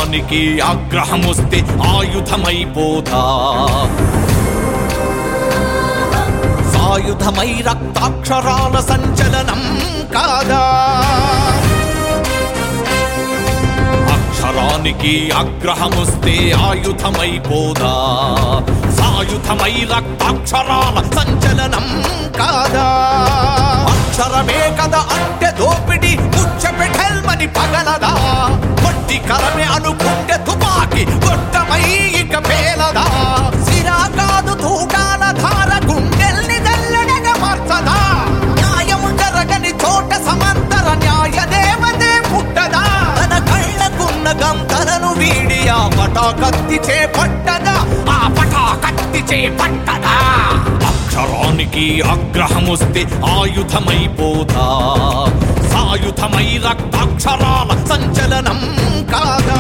అక్షరానికి ఆగ్రహమొస్తే ఆయుధమైపోతా సాయుధమై రక్తాక్షరాల సంచలనం కాదా అక్షరానికి ఆగ్రహమొస్తే ఆయుధమైపోదా సాయుధమై రక్తాక్షరాల సంచలనం కాదా అక్షరమే కదా అంటే దోపిడి ముచ్చపెఠెల్మని పగలదా కొట్టి కరమే అనుకుంటే తుపాకి గొట్టమై ఇక పేలదా సిరా కాదు తూటాల ధార గుండెల్ని జల్లెడగా మార్చదా న్యాయం జరగని చోట సమంతర న్యాయ దేవతే పుట్టదా తన కళ్ళకున్న గంతలను వీడి ఆ పటా కత్తి చేపట్టదా ఆ పటా కత్తి చేపట్టదా అక్షరానికి ఆగ్రహమొస్తే ఆయుధమైపోతా సాయుధమై రక్తాక్షరాల సంచలనం కాదా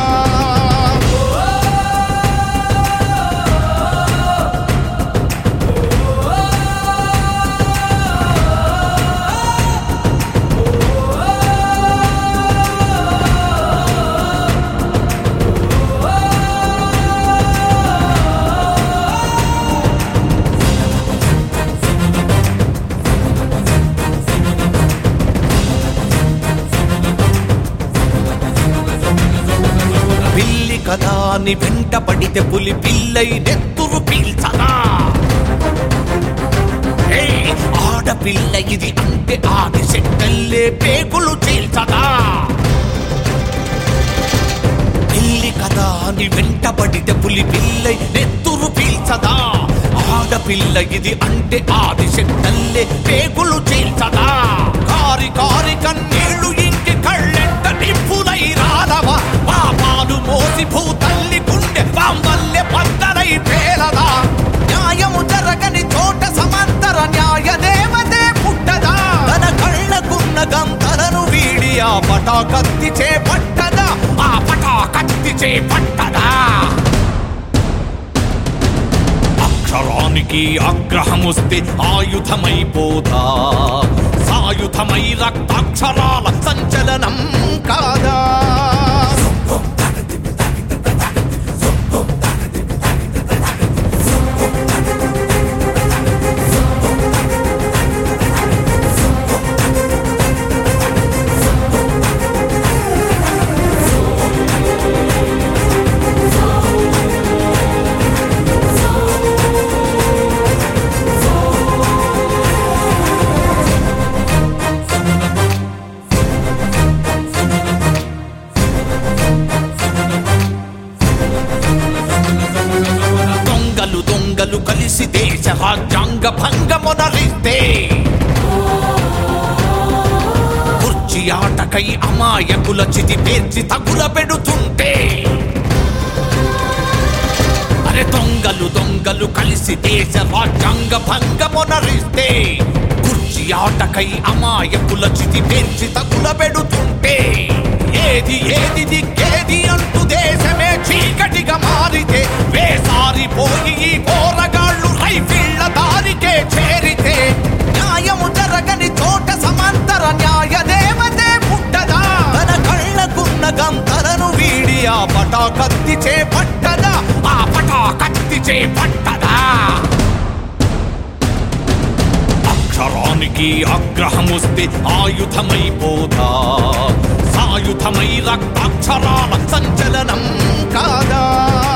పిల్లి కదా అని వెంట పడితే పులి పిల్లై నెత్తురు పీల్చదా ఏ, ఆడపిల్ల ఇది అంటే ఆది సెట్టల్లే పేగులు చీల్చదా పిల్లి కదా అని వెంట పడితే పులి పిల్లై నెత్తురు పీల్చదా ఆడపిల్ల ఇది అంటే ఆది సెట్టల్లే పేగులు చీల్చదా కారి కారి కన్నీళ్లు ఇంటి కళ్ళెంట నిప్పులై రాదవా పాపాలు మోసి భూతల్లి గుండె బాంబల్లె పద్దలై పేలదా న్యాయము జరగని చోట సమంతర న్యాయ దేవతే పుట్టదా తన కళ్ళకున్న గంతలను వీడి ఆ పటా కత్తి చేపట్టదా ఆ పటా కత్తి చేపట్టదా అక్షరానికి ఆగ్రహమొస్తే ఆయుధమైపోతా సాయుధమై రక్తాక్షరాల సంచలనం కాదా దొంగలు దొంగలు కలిసి దేశ రాజ్యాంగ భంగమునరిస్తే కుర్చీ ఆటకై అమాయకుల చితి పేర్చి తగుల పెడుతుంటే అరే దొంగలు దొంగలు కలిసి దేశ రాజ్యాంగ భంగమునరిస్తే కుర్చీ ఆటకై అమాయకుల చితి పేర్చి తగుల పెడుతుంటే ఏది ఏది దిక్కేది అంటూ దేశమే చీకటిగా మారితే వేసారిపోయి ఈ పోరగాళ్ళు రైఫిళ్ళ దారికే చేరితే న్యాయము జరగని చోట సమంతర న్యాయ దేవతే పుట్టదా తన కళ్ళకున్న గంతలను వీడి ఆ పటా కత్తి చేపట్టదా ఆ పటా కత్తి చేపట్టదా అక్షరానికి ఆగ్రహమొస్తే ఆయుధమైపోతా సాయుధమై రక్తాక్షరాల సంచలనం కాదా